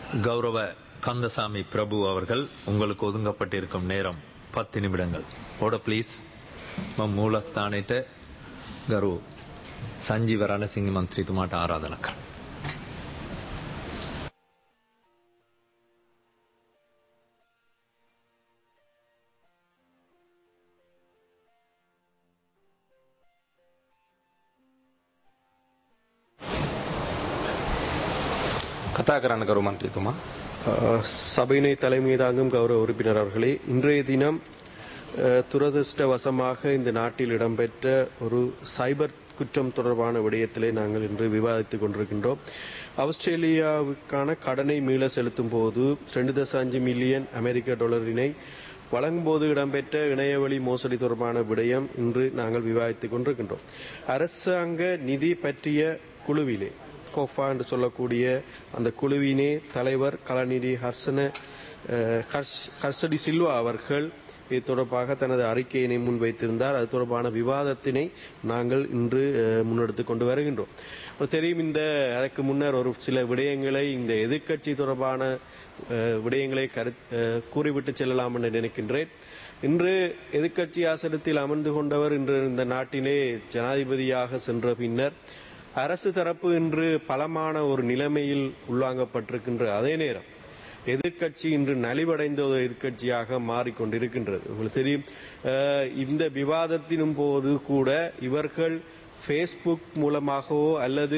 கௌரவ கந்தசாமி பிரபு அவர்கள் உங்களுக்கு ஒதுங்கப்பட்டிருக்கும் நேரம் பத்து நிமிடங்கள் ஓட ப்ளீஸ் மூலஸ்தானிට ගරු සංජීව රණසිංහ මන්ත්‍රීතුමාට ආරාධනා කරනවා. කතා කරන්න කරු මන්ත්‍රීතුමා அஹ், சபையினை தலைமை தாங்கும் கௌரவ உறுப்பினர் அவர்களே இன்றைய தினம் அஹ், துரதிர்ஷ்டவசமாக இந்த நாட்டில் இடம்பெற்ற ஒரு சைபர் குற்றம் தொடர்பான விடயத்திலே நாங்கள் இன்று விவாதித்துக் கொண்டிருக்கின்றோம் ஆஸ்திரேலியாவுக்கான கடனை மீள செலுத்தும் போது ரெண்டு தசம் அஞ்சு மில்லியன் அமெரிக்க டாலரினை வழங்கும்போது இடம்பெற்ற இணையவழி மோசடி தொடர்பான விடயம் இன்று நாங்கள் விவாதித்துக் கொண்டிருக்கின்றோம் அரசாங்க நிதி பற்றிய குழுவிலே கோஃபா என்று சொல்லக்கூடிய அந்த குழுவினே தலைவர் கலாநிதி ஹர்சன அஹ், ஹர்ஷ்- ஹர்ஷடி சில்வா அவர்கள் இது தொடர்பாக தனது அறிக்கையினை முன்வைத்திருந்தார் அது தொடர்பான விவாதத்தினை நாங்கள் இன்று அஹ், முன்னெடுத்துக் கொண்டு வருகின்றோம் உங்களுக்கு தெரியும் இந்த அதற்கு முன்னர் ஒரு சில விடயங்களை இந்த எதிர்க்கட்சி தொடர்பான அஹ், விடயங்களை கரு அஹ், கூறிவிட்டு செல்லலாம் என்று நினைக்கின்றேன் இன்று எதிர்க்கட்சி ஆசனத்தில் அமர்ந்து கொண்டவர் இன்று இந்த நாட்டிலே ஜனாதிபதியாக சென்ற பின்னர் அரசு தரப்பு இன்று பலமான ஒரு நிலைமையில் உள்ளாங்கப்பட்டிருக்கின்ற அதே நேரம் எதிர்க்கட்சி இன்று நலிவடைந்த ஒரு எதிர்க்கட்சியாக மாறிக்கொண்டிருக்கின்றது உங்களுக்கு தெரியும் அஹ், இந்த விவாதத்தினும் போது கூட இவர்கள் ஃபேஸ்புக் மூலமாகவோ அல்லது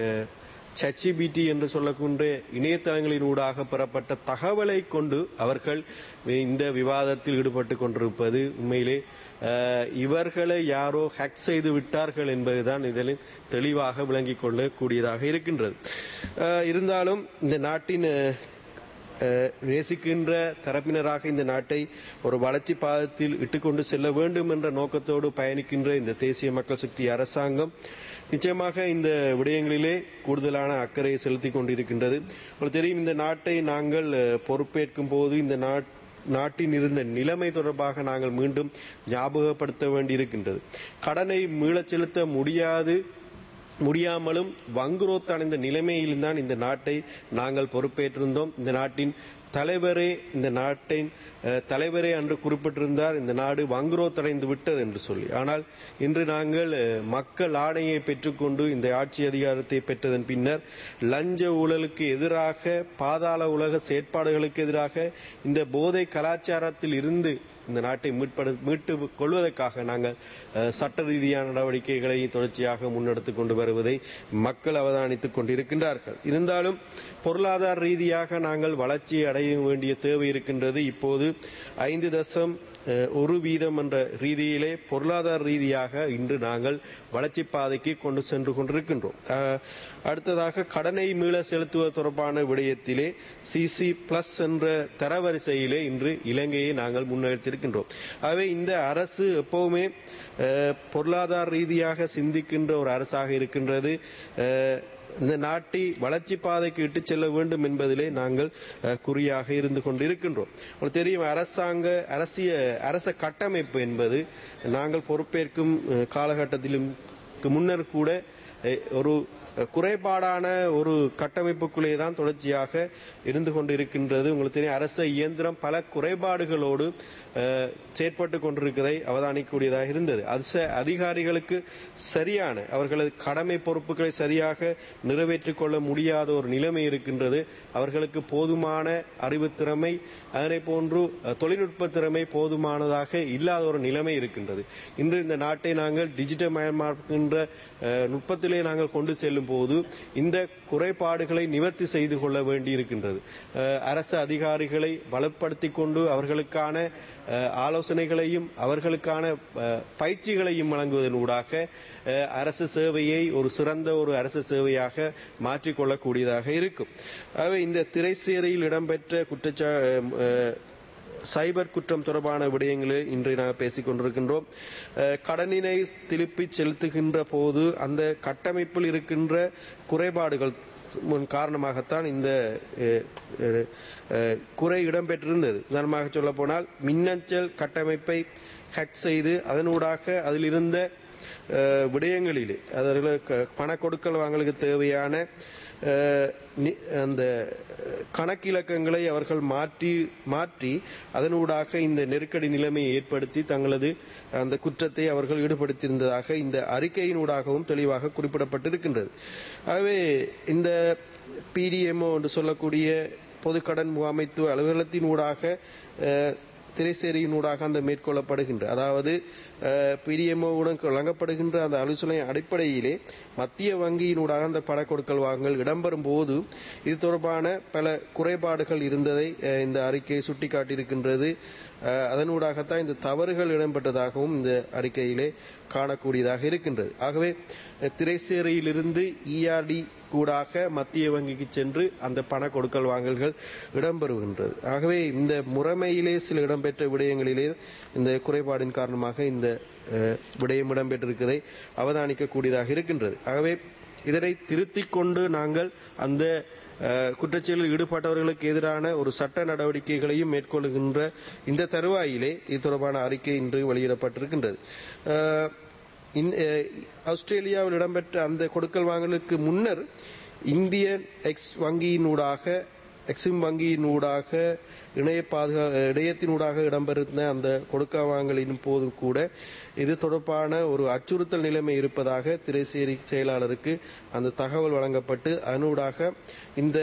சச்சிபிடி என்று சொல்லக்கூடிய இணையதளங்களின் ஊடாக பெறப்பட்ட தகவலை கொண்டு அவர்கள் இந்த விவாதத்தில் ஈடுபட்டு கொண்டிருப்பது உண்மையிலே அஹ், இவர்களை யாரோ ஹேக் செய்து விட்டார்கள் என்பதுதான் இதில் தெளிவாக விளங்கிக் கொள்ளக்கூடியதாக இருக்கின்றது அஹ், இருந்தாலும் இந்த நாட்டின் அஹ், அஹ், நேசிக்கின்ற தரப்பினராக இந்த நாட்டை ஒரு வளர்ச்சி பாதத்தில் இட்டுக்கொண்டு செல்ல வேண்டும் என்ற நோக்கத்தோடு பயணிக்கின்ற இந்த தேசிய மக்கள் சக்தி அரசாங்கம் நிச்சயமாக இந்த விடயங்களிலே கூடுதலான அக்கறையை செலுத்திக் கொண்டிருக்கின்றது உங்களுக்கு தெரியும் இந்த நாட்டை நாங்கள் அஹ், பொறுப்பேற்கும் போது இந்த நாட் நாட்டின் இருந்த நிலைமை தொடர்பாக நாங்கள் மீண்டும் ஞாபகப்படுத்த வேண்டியிருக்கின்றது கடனை மீளச் செலுத்த முடியாது முடியாமலும் வங்குரோத் அடைந்த நிலைமையில் தான் இந்த நாட்டை நாங்கள் பொறுப்பேற்றிருந்தோம் இந்த நாட்டின் தலைவரே இந்த நாட்டின் அஹ், தலைவரே அன்று குறிப்பிட்டிருந்தார் இந்த நாடு வங்குரோத் அடைந்து விட்டது என்று சொல்லி ஆனால் இன்று நாங்கள் அஹ், மக்கள் ஆணையை பெற்றுக்கொண்டு இந்த ஆட்சி அதிகாரத்தை பெற்றதன் பின்னர் லஞ்ச ஊழலுக்கு எதிராக பாதாள உலக செயற்பாடுகளுக்கு எதிராக இந்த போதை கலாச்சாரத்தில் இருந்து இந்த நாட்டை மீட்படு மீட்டு கொள்வதற்காக நாங்கள் அஹ், சட்ட ரீதியான நடவடிக்கைகளை தொடர்ச்சியாக முன்னெடுத்துக் கொண்டு வருவதை மக்கள் அவதானித்துக் கொண்டிருக்கின்றார்கள் இருந்தாலும் பொருளாதார ரீதியாக நாங்கள் வளர்ச்சி அடைய வேண்டிய தேவை இருக்கின்றது இப்போது ஐந்து தசம் அஹ், ஒரு வீதம் என்ற ரீதியிலே பொருளாதார ரீதியாக இன்று நாங்கள் வளர்ச்சி பாதைக்கு கொண்டு சென்று கொண்டிருக்கின்றோம் அஹ், அடுத்ததாக கடனை மீள செலுத்துவது தொடர்பான விடயத்திலே சிசி பிளஸ் என்ற தரவரிசையிலே இன்று இலங்கையை நாங்கள் முன்னெடுத்திருக்கின்றோம் ஆகவே இந்த அரசு எப்பவுமே அஹ், பொருளாதார ரீதியாக சிந்திக்கின்ற ஒரு அரசாக இருக்கின்றது அஹ், இந்த நாட்டை வளர்ச்சி பாதைக்கு இட்டுச் செல்ல வேண்டும் என்பதிலே நாங்கள் அஹ், குறியாக இருந்து கொண்டிருக்கின்றோம் உங்களுக்கு தெரியும் அரசாங்க அரசிய அரச கட்டமைப்பு என்பது நாங்கள் பொறுப்பேற்கும் அஹ், காலகட்டத்திலும் முன்னர் கூட அஹ், ஒரு குறைபாடான ஒரு கட்டமைப்புக்குள்ளே தான் தொடர்ச்சியாக இருந்து கொண்டிருக்கின்றது உங்களுக்கு தெரியும் அரச இயந்திரம் பல குறைபாடுகளோடு அஹ், செயற்பட்டு கொண்டிருக்கிறதை அவதானிக்கக்கூடியதாக இருந்தது அரச அதிகாரிகளுக்கு சரியான அவர்களது கடமை பொறுப்புகளை சரியாக நிறைவேற்றிக் கொள்ள முடியாத ஒரு நிலைமை இருக்கின்றது அவர்களுக்கு போதுமான அறிவு திறமை அதனை போன்று அஹ், தொழில்நுட்ப திறமை போதுமானதாக இல்லாத ஒரு நிலைமை இருக்கின்றது இன்று இந்த நாட்டை நாங்கள் டிஜிட்டல் மயமாக்கின்ற அஹ், நுட்பத்திலே நாங்கள் கொண்டு செல்லும் போது இந்த குறைபாடுகளை நிவர்த்தி செய்து கொள்ள வேண்டியிருக்கின்றது அஹ், அரசு அதிகாரிகளை வலுப்படுத்திக் கொண்டு அவர்களுக்கான அஹ், ஆலோசனைகளையும் அவர்களுக்கான அஹ், பயிற்சிகளையும் வழங்குவதன் ஊடாக அஹ், அரசு சேவையை ஒரு சிறந்த ஒரு அரசு சேவையாக மாற்றிக்கொள்ளக்கூடியதாக இருக்கும் ஆகவே இந்த திரைசேரியில் இடம்பெற்ற குற்றச்சா அஹ், சைபர் குற்றம் தொடர்பான விடயங்களை இன்று நாங்கள் பேசிக் கொண்டிருக்கின்றோம் அஹ், கடனினை திருப்பி செலுத்துகின்ற போது அந்த கட்டமைப்பில் இருக்கின்ற குறைபாடுகள் முன் காரணமாகத்தான் இந்த அஹ், அஹ், அஹ், குறை இடம்பெற்றிருந்தது உதாரணமாக சொல்ல போனால் மின்னஞ்சல் கட்டமைப்பை ஹேக் செய்து அதனூடாக அதில் இருந்த அஹ், விடயங்களிலே அதாவது க- பண கொடுக்கல் வாங்கலுக்கு தேவையான அஹ், நி- அந்த கணக்கிலக்கங்களை அவர்கள் மாற்றி மாற்றி அதனூடாக இந்த நெருக்கடி நிலைமையை ஏற்படுத்தி தங்களது அந்த குற்றத்தை அவர்கள் ஈடுபடுத்தியிருந்ததாக இந்த அறிக்கையினூடாகவும் தெளிவாக குறிப்பிடப்பட்டிருக்கின்றது ஆகவே இந்த பிடிஎம்ஓ என்று சொல்லக்கூடிய பொதுக்கடன் முகாமைத்துவ அலுவலகத்தினூடாக அஹ், திரைசேரியினூடாக அந்த மேற்கொள்ளப்படுகின்ற அதாவது பிடிஎம்ஓவுடன் வழங்கப்படுகின்ற அந்த ஆலோசனை அடிப்படையிலே மத்திய வங்கியினூடாக அந்த பண கொடுக்கல் வாங்கல் இடம்பெறும் போது இது தொடர்பான பல குறைபாடுகள் இருந்ததை அஹ், இந்த அறிக்கை சுட்டிக்காட்டியிருக்கின்றது அஹ், அதனூடாகத்தான் இந்த தவறுகள் இடம்பெற்றதாகவும் இந்த அறிக்கையிலே காணக்கூடியதாக இருக்கின்றது ஆகவே அஹ், திரைசேரியிலிருந்து இஆர்டி கூடாக மத்திய வங்கிக்கு சென்று அந்த பண கொடுக்கல் வாங்கல்கள் இடம்பெறுகின்றது ஆகவே இந்த முறைமையிலே சில இடம்பெற்ற விடயங்களிலே இந்த குறைபாடின் காரணமாக இந்த அஹ், விடயம் இடம்பெற்றிருப்பதை அவதானிக்கக்கூடியதாக இருக்கின்றது ஆகவே இதனை திருத்திக் கொண்டு நாங்கள் அந்த அஹ், குற்றச்செயலில் ஈடுபட்டவர்களுக்கு எதிரான ஒரு சட்ட நடவடிக்கைகளையும் மேற்கொள்கின்ற இந்த தருவாயிலே இது தொடர்பான அறிக்கை இன்று வெளியிடப்பட்டிருக்கின்றது அஹ், இந்த, அஹ், ஆஸ்திரேலியாவில் இடம்பெற்ற அந்த கொடுக்கல் வாங்கலுக்கு முன்னர் இந்தியன் எக்ஸ் வங்கியினூடாக எக்ஸிம் வங்கியினூடாக இணைய பாதுகா இணையத்தினூடாக இடம்பெறுந்த அந்த கொடுக்க வாங்கலின் போது கூட இது தொடர்பான ஒரு அச்சுறுத்தல் நிலைமை இருப்பதாக திரைசேரி செயலாளருக்கு அந்த தகவல் வழங்கப்பட்டு அதனூடாக இந்த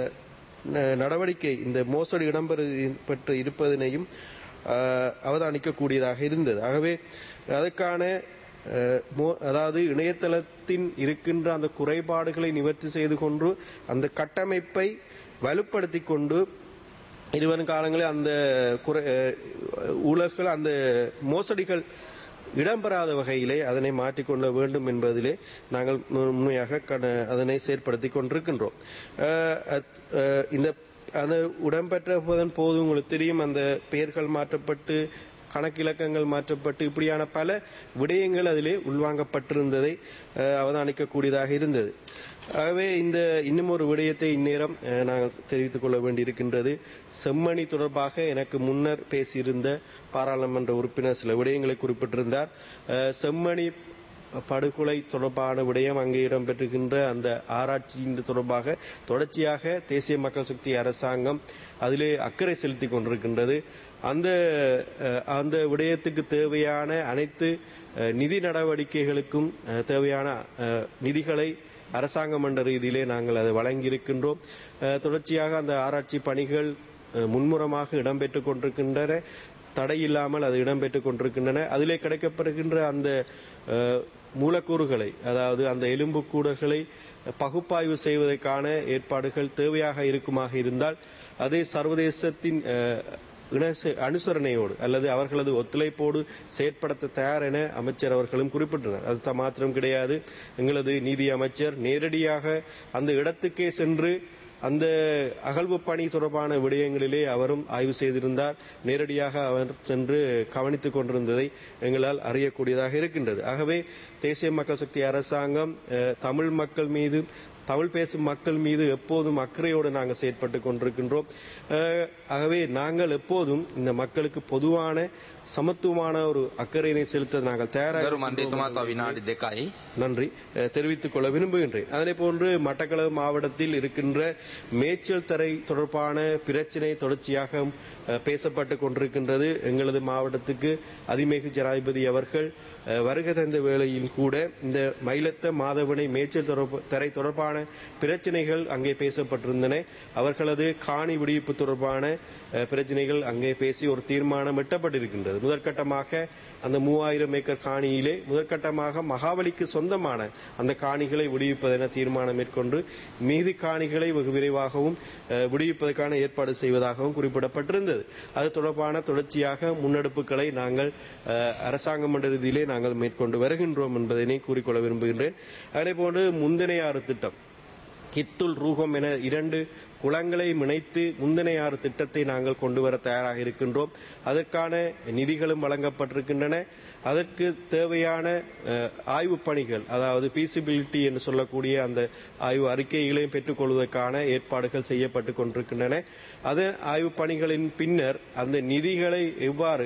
ந- நடவடிக்கை இந்த மோசடி இடம்பெற்று இருப்பதனையும் அஹ், அவதானிக்கக்கூடியதாக இருந்தது ஆகவே அதற்கான அஹ், மோ- அதாவது இணையதளத்தின் இருக்கின்ற அந்த குறைபாடுகளை நிவர்த்தி செய்து கொண்டு அந்த கட்டமைப்பை வலுப்படுத்திக் கொண்டு இருவரும் காலங்களில் அந்த குறை அஹ், ஊழல்கள் அந்த மோசடிகள் இடம்பெறாத வகையிலே அதனை மாற்றிக்கொள்ள வேண்டும் என்பதிலே நாங்கள் மு- உண்மையாக கட- அதனை செயற்படுத்திக் கொண்டிருக்கின்றோம் அஹ், அத்- அஹ், இந்த அந்த இடம்பெற்றதன் போது உங்களுக்கு தெரியும் அந்த பெயர்கள் மாற்றப்பட்டு கணக்கிலக்கங்கள் மாற்றப்பட்டு இப்படியான பல விடயங்கள் அதிலே உள்வாங்கப்பட்டிருந்ததை அஹ், அவதானிக்கக்கூடியதாக இருந்தது ஆகவே இந்த இன்னும் ஒரு விடயத்தை இந்நேரம் அஹ், நாங்கள் தெரிவித்துக் கொள்ள வேண்டியிருக்கின்றது செம்மணி தொடர்பாக எனக்கு முன்னர் பேசியிருந்த பாராளுமன்ற உறுப்பினர் சில விடயங்களை குறிப்பிட்டிருந்தார் அஹ், செம்மணி படுகொலை தொடர்பான விடயம் அங்கே இடம்பெற்றுகின்ற அந்த ஆராய்ச்சியின் தொடர்பாக தொடர்ச்சியாக தேசிய மக்கள் சக்தி அரசாங்கம் அதிலே அக்கறை செலுத்தி கொண்டிருக்கின்றது அந்த அஹ், அந்த விடயத்துக்கு தேவையான அனைத்து அஹ், நிதி நடவடிக்கைகளுக்கும் அஹ், தேவையான அஹ், நிதிகளை அரசாங்கம் என்ற ரீதியிலே நாங்கள் அதை வழங்கியிருக்கின்றோம் அஹ், தொடர்ச்சியாக அந்த ஆராய்ச்சி பணிகள் அஹ், மும்முரமாக இடம்பெற்றுக் கொண்டிருக்கின்றன தடையில்லாமல் அது இடம்பெற்றுக் கொண்டிருக்கின்றன அதிலே கிடைக்கப்படுகின்ற அந்த அஹ், மூலக்கூறுகளை அதாவது அந்த எலும்புக்கூடுகளை பகுப்பாய்வு செய்வதற்கான ஏற்பாடுகள் தேவையாக இருக்குமாக இருந்தால் அதே சர்வதேசத்தின் அஹ், இணச- அனுசரணையோடு அல்லது அவர்களது ஒத்துழைப்போடு செயற்படுத்த தயார் என அமைச்சர் அவர்களும் குறிப்பிட்டனர் அது த- மாத்திரம் கிடையாது எங்களது நீதி அமைச்சர் நேரடியாக அந்த இடத்துக்கே சென்று அந்த அகழ்வு பணி தொடர்பான விடயங்களிலே அவரும் ஆய்வு செய்திருந்தார் நேரடியாக அவர் சென்று கவனித்துக் கொண்டிருந்ததை எங்களால் அறியக்கூடியதாக இருக்கின்றது ஆகவே தேசிய மக்கள் சக்தி அரசாங்கம் அஹ், தமிழ் மக்கள் மீது தமிழ் பேசும் மக்கள் மீது எப்போதும் அக்கறையோடு நாங்கள் செயற்பட்டு கொண்டிருக்கின்றோம் அஹ், ஆகவே நாங்கள் எப்போதும் இந்த மக்களுக்கு பொதுவான சமத்துவமான ஒரு அக்கறையினை செலுத்த நாங்கள் தயாராக ගරු இருக்கின்றோம் මන්ත්‍රීතුමා තව විනාඩි දෙකයි. நன்றி அஹ், தெரிவித்துக் கொள்ள விரும்புகின்றேன் அதே போன்று மட்டக்களப்பு மாவட்டத்தில் இருக்கின்ற மேய்ச்சல் தரை தொடர்பான பிரச்சினை தொடர்ச்சியாக அஹ், பேசப்பட்டு கொண்டிருக்கின்றது எங்களது மாவட்டத்துக்கு அதிமிகு ஜனாதிபதி அவர்கள் அஹ், வருகை தந்த வேளையில் கூட இந்த மயிலத்த மாதவனை மேய்ச்சல் தொடர்பு- தரை தொடர்பான பிரச்சனைகள் அங்கே பேசப்பட்டிருந்தன அவர்களது காணி விடுவிப்பு தொடர்பான அஹ், பிரச்சனைகள் அங்கே பேசி ஒரு தீர்மானம் எட்டப்பட்டிருக்கின்றது முதற்கட்டமாக அந்த மூவாயிரம் ஏக்கர் காணியிலே முதற்கட்டமாக மகாபலிக்கு சொந்தமான அந்த காணிகளை விடுவிப்பதென தீர்மானம் மேற்கொண்டு மீதி காணிகளை வெகு விரைவாகவும் அஹ், விடுவிப்பதற்கான ஏற்பாடு செய்வதாகவும் குறிப்பிடப்பட்டிருந்தது அது தொடர்பான தொடர்ச்சியாக முன்னெடுப்புகளை நாங்கள் அஹ், அரசாங்கம் என்ற ரீதியிலே நாங்கள் மேற்கொண்டு வருகின்றோம் என்பதனை கூறிக்கொள்ள விரும்புகின்றேன் அதே போன்று முந்தினையாறு திட்டம் கித்துல் ரூகம் என இரண்டு குளங்களை இணைத்து முந்தினையாறு திட்டத்தை நாங்கள் கொண்டு வர தயாராக இருக்கின்றோம் அதற்கான நிதிகளும் வழங்கப்பட்டிருக்கின்றன அதற்கு தேவையான அஹ், ஆய்வுப் பணிகள் அதாவது பீசிபிலிட்டி என்று சொல்லக்கூடிய அந்த ஆய்வு அறிக்கைகளையும் பெற்றுக்கொள்வதற்கான ஏற்பாடுகள் செய்யப்பட்டு கொண்டிருக்கின்றன அது ஆய்வுப் பணிகளின் பின்னர் அந்த நிதிகளை எவ்வாறு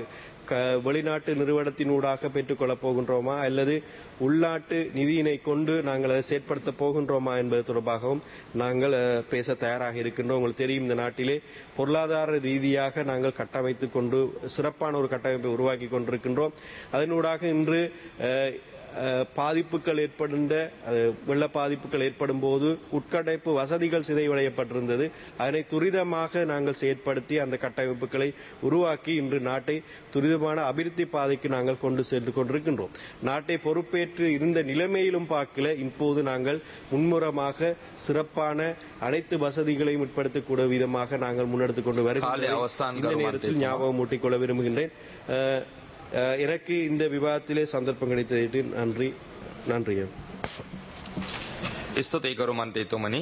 க- வெளிநாட்டு நிறுவனத்தினூடாக பெற்றுக்கொள்ளப் போகின்றோமா அல்லது உள்நாட்டு நிதியினை கொண்டு நாங்கள் அதை செயற்படுத்த போகின்றோமா என்பது தொடர்பாகவும் நாங்கள் அஹ், பேச தயாராக இருக்கின்றோம் உங்களுக்கு தெரியும் இந்த நாட்டிலே பொருளாதார ரீதியாக நாங்கள் கட்டமைத்துக் கொண்டு சிறப்பான ஒரு கட்டமைப்பை உருவாக்கி கொண்டிருக்கின்றோம் அதனூடாக இன்று அஹ், அஹ், பாதிப்புகள் ஏற்படுகின்ற அஹ், வெள்ள பாதிப்புகள் ஏற்படும் போது உட்கட்டமைப்பு வசதிகள் சிதைவடையப்பட்டிருந்தது அதனை துரிதமாக நாங்கள் செயற்படுத்தி அந்த கட்டமைப்புகளை உருவாக்கி இன்று நாட்டை துரிதமான அபிவிருத்தி பாதைக்கு நாங்கள் கொண்டு சென்று கொண்டிருக்கின்றோம் நாட்டை பொறுப்பேற்று இருந்த நிலைமையிலும் பார்க்கல இப்போது நாங்கள் முன்முறமாக சிறப்பான அனைத்து வசதிகளையும் உட்படுத்தக்கூடிய விதமாக நாங்கள் முன்னெடுத்துக் கொண்டு காலை வருகிறோம் அவசான் இந்த கருமான் நேரத்தில் தீர்த்தமா. ஞாபகம் ஊட்டிக்கொள்ள விரும்புகின்றேன் அஹ், அஹ், எனக்கு இந்த விவாதத்திலே சந்தர்ப்பம் கிடைத்ததற்கு நன்றி நன்றி ස්තුතියි කරු මන්ත්‍රීතුමනි